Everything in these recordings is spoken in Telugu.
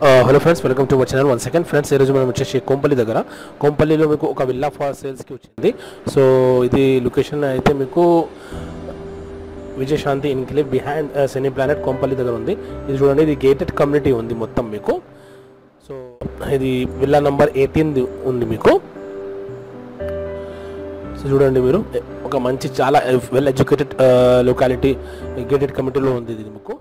hello friends welcome to our channel one second friends ఈరోజు మనం వచ్చేసి కోంపల్లి దగ్గర కోంపల్లిలో మీకు ఒక విల్లా ఫార్ సేల్స్కి వచ్చింది సో ఇది లొకేషన్ అయితే మీకు విజయశాంతి ఇన్క్లేవ్ బిహైండ్ సెనీ ప్లానెట్ కోంపల్లి దగ్గర ఉంది ఇది చూడండి ఇది గేటెడ్ కమ్యూనిటీ ఉంది మొత్తం మీకు సో ఇది విల్లా నంబర్ ఎయిటీన్ ఉంది మీకు సో చూడండి మీరు ఒక మంచి చాలా వెల్ ఎడ్యుకేటెడ్ లొకాలిటీ గేటెడ్ కమిటీలో ఉంది ఇది మీకు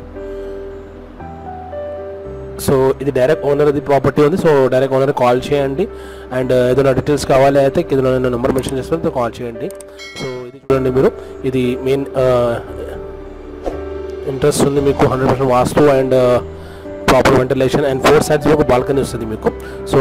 సో ఇది డైరెక్ట్ ఓనర్ ఇది ప్రాపర్టీ ఉంది సో డైరెక్ట్ ఓనర్ కాల్ చేయండి అండ్ ఏదైనా డీటెయిల్స్ కావాలి అయితే కింద నేను నెంబర్ మెన్షన్ చేస్తాను కాల్ చేయండి సో ఇది చూడండి మీరు ఇది మెయిన్ ఇంట్రెస్ట్ ఉంది మీకు hundred percent vastu and proper ventilation and four sides మీకు బాల్కనీ వస్తుంది మీకు సో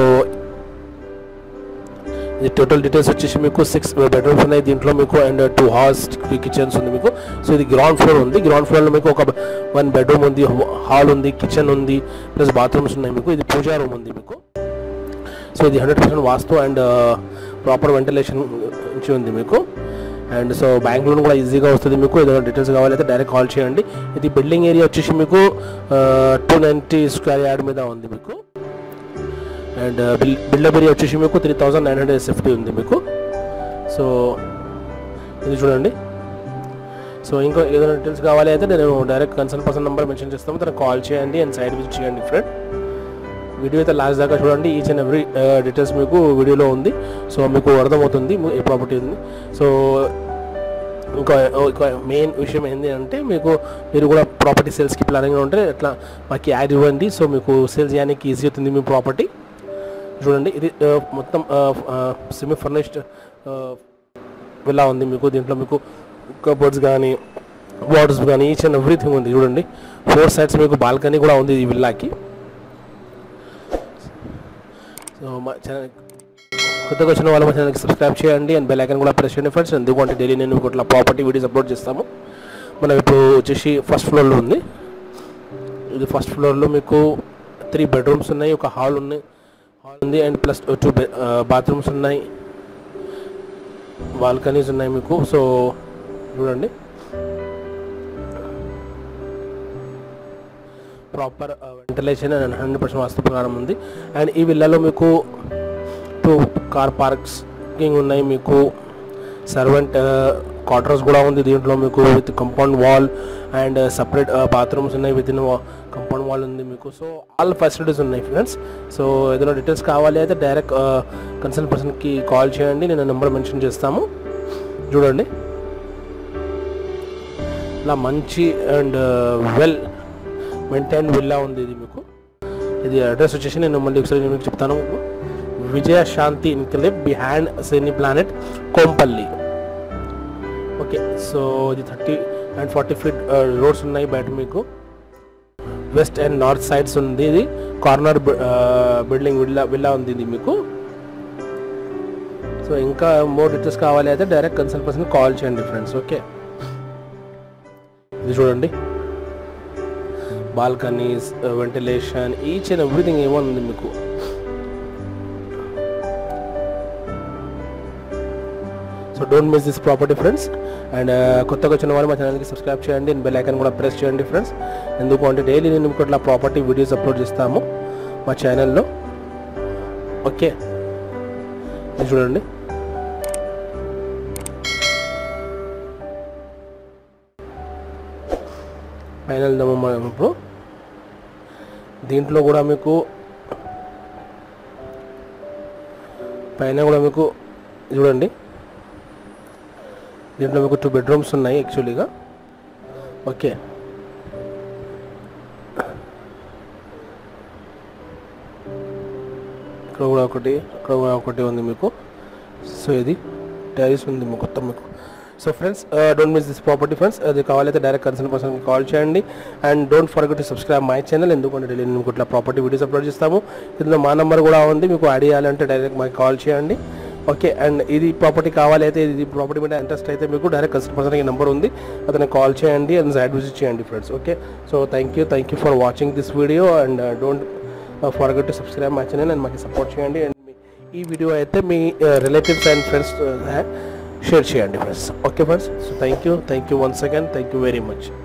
ఇది టోటల్ డీటెయిల్స్ వచ్చేసి మీకు సిక్స్ బెడ్రూమ్స్ ఉన్నాయి దీంట్లో మీకు అండ్ టూ హాల్స్ కిచెన్స్ ఉంది మీకు సో ఇది గ్రౌండ్ ఫ్లోర్ ఉంది గ్రౌండ్ ఫ్లోర్లో మీకు ఒక వన్ బెడ్రూమ్ ఉంది హాల్ ఉంది కిచెన్ ఉంది ప్లస్ బాత్రూమ్స్ ఉన్నాయి మీకు ఇది పూజా రూమ్ ఉంది మీకు సో ఇది hundred percent vastu and proper ventilation నుంచి ఉంది మీకు అండ్ సో బ్యాంక్ లోన్ కూడా ఈజీగా వస్తుంది మీకు ఏదైనా డీటెయిల్స్ కావాలైతే డైరెక్ట్ కాల్ చేయండి ఇది బిల్డింగ్ ఏరియా వచ్చేసి మీకు టూ నైంటీ స్క్వేర్ యార్డ్ మీద ఉంది మీకు అండ్ బిల్ బిల్డప్ ఏరియా వచ్చేసి మీకు three thousand nine hundred fifty ఉంది మీకు సో ఇది చూడండి సో ఇంకా ఏదైనా డీటెయిల్స్ కావాలి అయితే నేను direct consult person number mention చేస్తాము తనకు కాల్ చేయండి అండ్ సైడ్ విజిట్ చేయండి ఫ్రెండ్ వీడియో అయితే లాస్ట్ దాకా చూడండి ఈచ్ అండ్ ఎవ్రీ డీటెయిల్స్ మీకు వీడియోలో ఉంది సో మీకు అర్థమవుతుంది ఏ ప్రాపర్టీ ఉంది సో ఇంకా ఇంకా మెయిన్ విషయం ఏంటి అంటే మీకు మీరు కూడా ప్రాపర్టీ సేల్స్కి ప్లానింగ్ ఉంటే ఎట్లా మాకు యాడ్ ఇవ్వండి సో మీకు సేల్స్ చేయడానికి ఈజీ అవుతుంది మీ ప్రాపర్టీ చూడండి ఇది ఆ, మొత్తం సెమీ ఫర్నిష్డ్ విల్లా ఉంది మీకు దీంట్లో మీకు కబోర్డ్స్ కానీ వాటర్స్ కానీ ఈచ్ అండ్ ఎవ్రీథింగ్ ఉంది చూడండి ఫోర్ సైడ్స్ మీకు బాల్కనీ కూడా ఉంది ఈ విల్లాకి సో మా ఛానల్ కొత్తగా వచ్చిన వాళ్ళు మా ఛానల్కి సబ్స్క్రైబ్ చేయండి అండ్ బెల్ ఐకాన్ కూడా ప్రెస్ చేయండి ఫ్రెండ్స్ ఎందుకంటే డైలీ నేను మీకు ఇట్లా ప్రాపర్టీ వీడియోస్ అప్లోడ్ చేస్తాము మనం ఇప్పుడు వచ్చేసి ఫస్ట్ ఫ్లోర్లో ఉంది ఇది ఫస్ట్ ఫ్లోర్లో మీకు త్రీ బెడ్రూమ్స్ ఉన్నాయి ఒక హాల్ ఉంది హాల్ ఉంది అండ్ ప్లస్ టూ బాత్రూమ్స్ ఉన్నాయి బాల్కనీస్ ఉన్నాయి మీకు సో చూడండి proper ventilation and hundred percent vastu ప్రకారం ఉంది అండ్ ఈ విల్లాలో మీకు టూ కార్ పార్కింగ్ ఉన్నాయి మీకు సర్వెంట్ క్వార్టర్స్ కూడా ఉంది దీంట్లో మీకు with compound wall and separate bathrooms ఉన్నాయి విత్ ఇన్ కంపౌండ్ వాల్ ఉంది మీకు సో ఆల్ ఫెసిలిటీస్ ఉన్నాయి ఫ్రెండ్స్ సో ఏదైనా డీటెయిల్స్ కావాలి అయితే డైరెక్ట్ కన్సల్ట్ పర్సన్కి కాల్ చేయండి నేను నెంబర్ మెన్షన్ చేస్తాము చూడండి ఇలా మంచి అండ్ వెల్ మెయింటైన్ విల్లా ఉంది ఇది మీకు ఇది అడ్రస్ వచ్చేసి నేను మళ్ళీ ఒకసారి నేను మీకు చెప్తాను విజయ శాంతి ఇన్క్లేవ్ బిహైండ్ సెనీ ప్లానెట్ కోంపల్లి ఓకే సో ఇది thirty and forty feet roads ఉన్నాయి బయట మీకు వెస్ట్ అండ్ నార్త్ సైడ్స్ ఉంది ఇది కార్నర్ బిల్డింగ్ విల్లా విల్లా ఉంది ఇది మీకు సో ఇంకా మోర్ డీటెయిల్స్ కావాలి అయితే డైరెక్ట్ కన్సల్ట్ పర్సన్ కాల్ చేయండి ఫ్రెండ్స్ ఓకే ఇది చూడండి balconies ventilation each and everything ఏమో ఉంది మీకు so don't miss this property friends and కొత్తగా వచ్చిన వాళ్ళు మా ఛానల్కి సబ్స్క్రైబ్ చేయండి అండ్ బెల్ ఐకాన్ కూడా ప్రెస్ చేయండి ఫ్రెండ్స్ ఎందుకు అంటే డైలీ నేను మీకు ఇట్లా ప్రాపర్టీ వీడియోస్ అప్లోడ్ చేస్తాము మా ఛానల్లో ఓకే ఇది చూడండి పైన వెళ్దాము మనం ఇప్పుడు దీంట్లో కూడా మీకు పైన కూడా మీకు చూడండి దీంట్లో మీకు టూ బెడ్రూమ్స్ ఉన్నాయి యాక్చువల్లీగా ఓకే ఇక్కడ కూడా ఒకటి అక్కడ కూడా ఒకటి ఉంది మీకు సో ఇది టైల్స్ ఉంది మీకు మొత్తం మీకు so friends don't miss this property friends అది కావాలైతే డైరెక్ట్ కన్సల్ట్ పర్సన్కి కాల్ చేయండి and don't forget to subscribe my channel ఎందుకంటే డైలీ నేను ఇట్లా ప్రాపర్టీ వీడియోస్ అప్లోడ్ చేస్తాము ఇందులో మా నెంబర్ కూడా ఉంది మీకు ఐడి చేయాలంటే డైరెక్ట్ మాకు కాల్ చేయండి ఓకే అండ్ ఇది ప్రాపర్టీ కావాలి అయితే ఇది ప్రాపర్టీ మీద ఇంట్రెస్ట్ అయితే మీకు డైరెక్ట్ కన్సల్ట్ పర్సన్కి నెంబర్ ఉంది అతనికి కాల్ చేయండి అండ్ సైడ్ విజిట్ చేయండి friends okay so thank you thank you for watching this video and don't forget to subscribe my channel and మాకు సపోర్ట్ చేయండి అండ్ మీ ఈ వీడియో అయితే మీ రిలేటివ్స్ అండ్ ఫ్రెండ్స్ షేర్ చేయండి friends okay friends so thank you thank you once again thank you very much